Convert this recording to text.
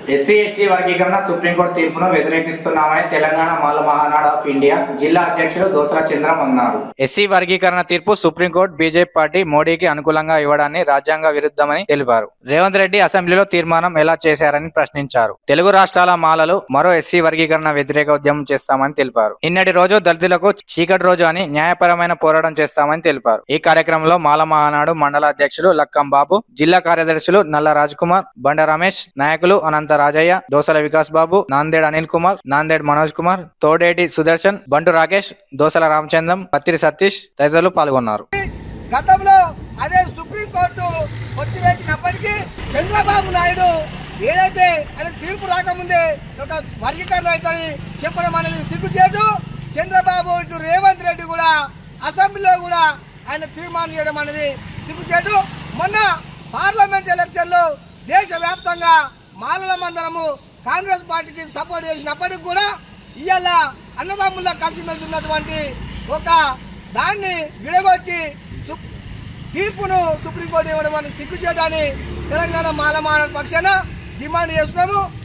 SC ST వర్గీకరణ supreme court తీర్పును వ్యతిరేకిస్తున్నామని తెలంగాణ మాల మహానాడు ఆఫ్ ఇండియా జిల్లా అధ్యక్షుడు దోసల చంద్రం అన్నారు ఎస్సీ వర్గీకరణ తీర్పు సుప్రీంకోర్టు బీజేపీ పార్టీ మోడీకి అనుకూలంగా ఇవ్వడాన్ని రాజ్యాంగ విరుద్ధమని తెలిపారు రేవంత్ రెడ్డి అసెంబ్లీలో తీర్మానం ఎలా చేశారని ప్రశ్నించారు తెలుగు రాష్ట్రాల మాలలు మరో ఎస్సీ వర్గీకరణ వ్యతిరేక ఉద్యమం చేస్తామని తెలిపారు నిన్నటి రోజు దళితులకు చీకటి రోజు అని న్యాయపరమైన పోరాటం చేస్తామని తెలిపారు ఈ కార్యక్రమంలో మాల మహానాడు మండల అధ్యక్షులు లక్కం బాబు జిల్లా కార్యదర్శులు నల్ల రాజ్ కుమార్ బండ రమేష్ నాయకులు అనంత రాజయ్య దోసల వికాస్ బాబు నాందేడ్ అనిల్ కుమార్ నాందేడ్ మనోజ్ కుమార్ తోడేటి సుదర్శన్ బంటు రాకేష్ దోసల రామచంద్రం పత్తిరి సతీష్ తదితరులు పాల్గొన్నారు గతంలో అదే సుప్రీంకోర్టు కొట్టివేసినప్పటికీ చంద్రబాబు నాయుడు ఏదైతే ఆయన తీర్పు రాకముందే ఒక వర్గీకరణ అవుతుంది చెప్పడం అనేది సిగ్గుచేటు చంద్రబాబు ఇటు రేవంత్ రెడ్డి కూడా అసెంబ్లీలో కూడా ఆయన తీర్మానం చేయడం అనేది సిగ్గుచేటు మొన్న పార్లమెంట్ ఎలక్షన్లో దేశవ్యాప్తంగా మాలల మందరము కాంగ్రెస్ పార్టీకి సపోర్ట్ చేసినప్పటికి కూడా ఇవాళ అన్నదమ్ముల్లో కలిసిమెలిసి ఉన్నటువంటి ఒక దాన్ని విడగొట్టి సు- తీర్పును సుప్రీంకోర్టు ఇవ్వడం అని సిగ్గు చేయడాన్ని తెలంగాణ మాల మానవ పక్షాన డిమాండ్ చేస్తున్నాము